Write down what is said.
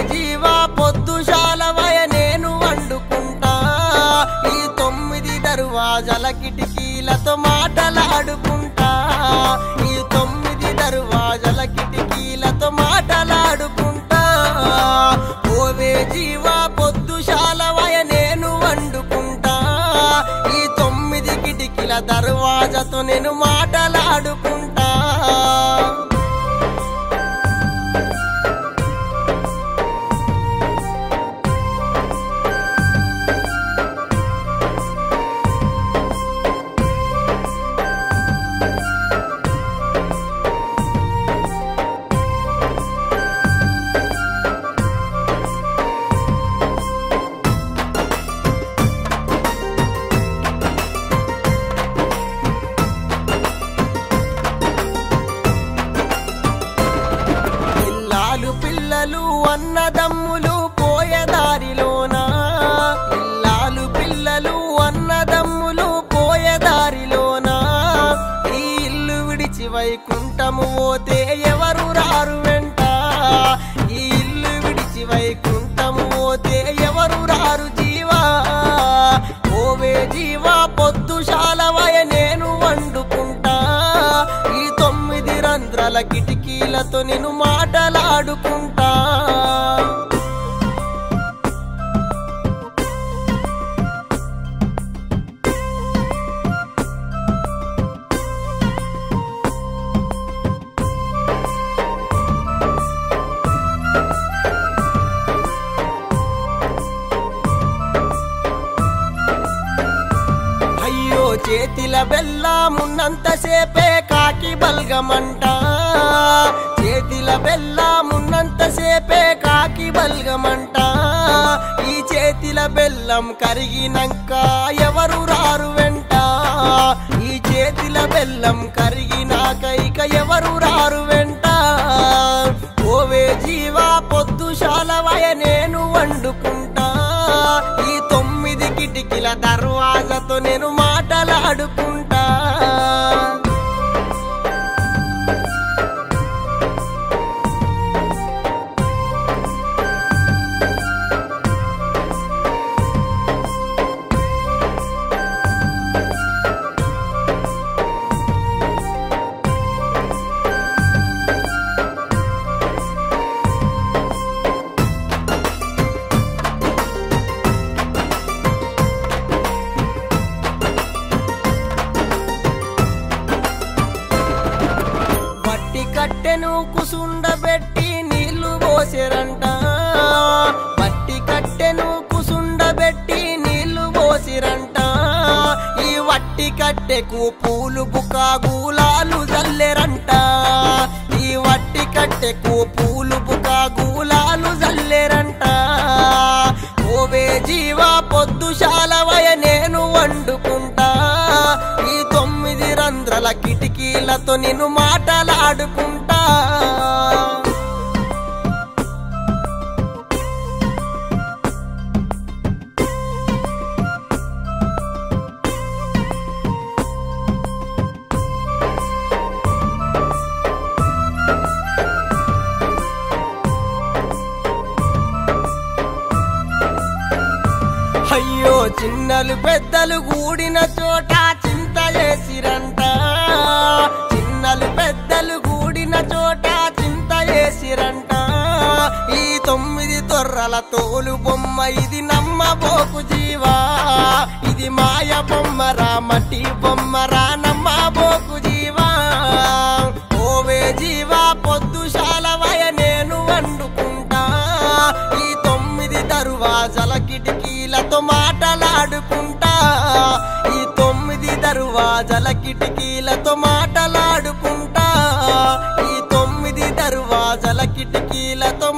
జీవా పొద్దుశాలవయ నేను వండుకుంటా ఈ తొమ్మిది దర్వాజల కిటికీలతో మాటలాడుకుంటా ఈ తొమ్మిది దర్వాజల కిటికీలతో మాటలాడుకుంటా ఓవే జీవా పొద్దుశాలవయ నేను వండుకుంటా ఈ తొమ్మిది కిటికీల దర్వాజతో నేను మాటలాడుకుంటా ఇల్లాలు పిల్లలు అన్నదమ్ములు పోయేదారిలోనా ఇల్లాలు పిల్లలు అన్నదమ్ములు పోయేదారిలోనా ఈ ఇల్లు విడిచి వైకుంఠము పోతే ఎవరు రారు వెంట ఈ ఇల్లు విడిచి వైకుంఠము పోతే ఎవరు రారు జీవా ఓవే జీవా పొద్దుశాలవయ నేను వండుకుంటా ఈ తొమ్మిది రంధ్రాల కిటికీలతో నేను మాటలాడుకుంటా అయ్యో చేతిల బెల్లమున్నంతసేపే కాకి బల్గమంట చేతిల బెల్లమున్నంతసేపే కాకి బల్గమంట ఈ చేతిల బెల్లం కరిగినాక ఎవరు రారు వెంట ఈ చేతిల బెల్లం కరిగినాక ఇక ఎవరు రారు వెంట ఓవే జీవా పొద్దుశాలవయ నేను వండుకుంటా ఈ తొమ్మిది కిటికీల దర్వాజతో నేను మాటలాడుకుంటా వట్టి కట్టెను కుసుండబెట్టి నీళ్లు పోసిరంట వట్టి కట్టెను కుసుండబెట్టి నీళ్లు పోసిరంట ఈ వట్టి కట్టెకు పూలు బుకాగులాలు జల్లెరంట ఈ వట్టి కట్టెకు పూలు బుకాగులాలు జల్లెరంట ఓవే జీవా పొద్దుశాలవయ నేను వండుకుంటా ఈ తొమ్మిది రంధ్రల కిటికీలతో నేను మాటలాడుకుంటా అయ్యో చిన్నలు పెద్దలు కూడిన చోట చింత చేసిరంట చిన్నలు పెద్దలు కూడిన చోట చింత చేసిరంట ఈ తొమ్మిది తొర్రల తోలు బొమ్మ ఇది నమ్మబోకు జీవా ఇది మాయ బొమ్మరా మట్టి బొమ్మరా నమ్మబోకు జీవా ఓవే జీవా పొద్దుశాలవయ నేను వండుకుంటా ఈ తొమ్మిది దరువాజల కిటికీలతో మాటలాడుకుంటా ఈ తొమ్మిది దరువాజల కిటికీలతో మాటలాడుకుంటా ఈ తొమ్మిది దరువాజల కిటికీలతో